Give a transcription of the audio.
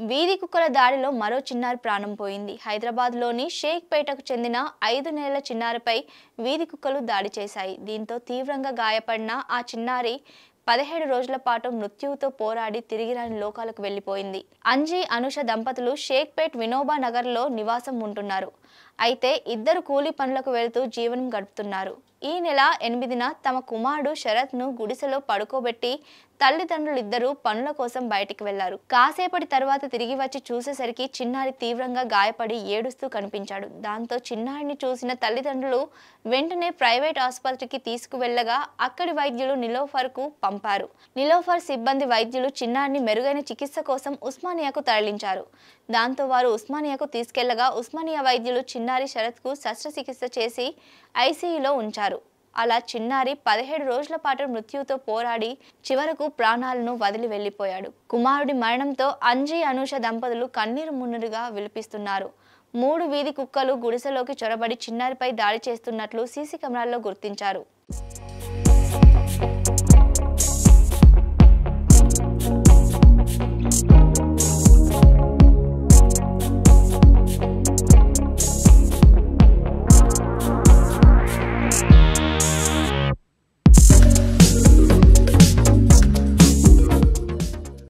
వీధి కుక్కల దాడిలో మరో చిన్నారి ప్రాణం పోయింది హైదరాబాద్లోని షేక్పేటకు చెందిన ఐదు నెలల చిన్నారిపై వీధి కుక్కలు దాడి చేశాయి దీంతో తీవ్రంగా గాయపడిన ఆ చిన్నారి పదిహేడు రోజుల పాటు మృత్యువుతో పోరాడి తిరిగి రాని లోకాలకు వెళ్లిపోయింది అంజీ అనుష దంపతులు షేక్పేట్ వినోబా నగర్లో నివాసం ఉంటున్నారు అయితే ఇద్దరు కూలీ పనులకు వెళుతూ జీవనం గడుపుతున్నారు ఈ నెల ఎనిమిదిన తమ కుమారుడు శరత్ను గుడిసెలో పడుకోబెట్టి తల్లిదండ్రులు ఇద్దరు పనుల కోసం బయటికి వెళ్లారు కాసేపటి తర్వాత తిరిగి వచ్చి చూసేసరికి చిన్నారి తీవ్రంగా గాయపడి ఏడుస్తూ కనిపించాడు దాంతో చిన్నారిని చూసిన తల్లిదండ్రులు వెంటనే ప్రైవేట్ ఆసుపత్రికి తీసుకువెళ్లగా అక్కడి వైద్యులు నిలోఫర్కు పంపారు నిలోఫర్ సిబ్బంది వైద్యులు చిన్నారిని మెరుగైన చికిత్స కోసం ఉస్మానియాకు తరలించారు దాంతో వారు ఉస్మానియాకు తీసుకెళ్లగా ఉస్మానియా వైద్యులు చిన్నారి శరత్కు శస్త్రచికిత్స చేసి ఐసీయూలో ఉంచారు అలా చిన్నారి పదిహేడు రోజుల పాటు మృత్యుతో పోరాడి చివరకు ప్రాణాలను వదిలి వెళ్లిపోయాడు కుమారుడి మరణంతో అంజీ అనూష దంపతులు కన్నీరు మున్నీరుగా విలిపిస్తున్నారు మూడు వీధి కుక్కలు గుడిసెలోకి చొరబడి చిన్నారిపై దాడి చేస్తున్నట్లు సీసీ కెమెరాల్లో గుర్తించారు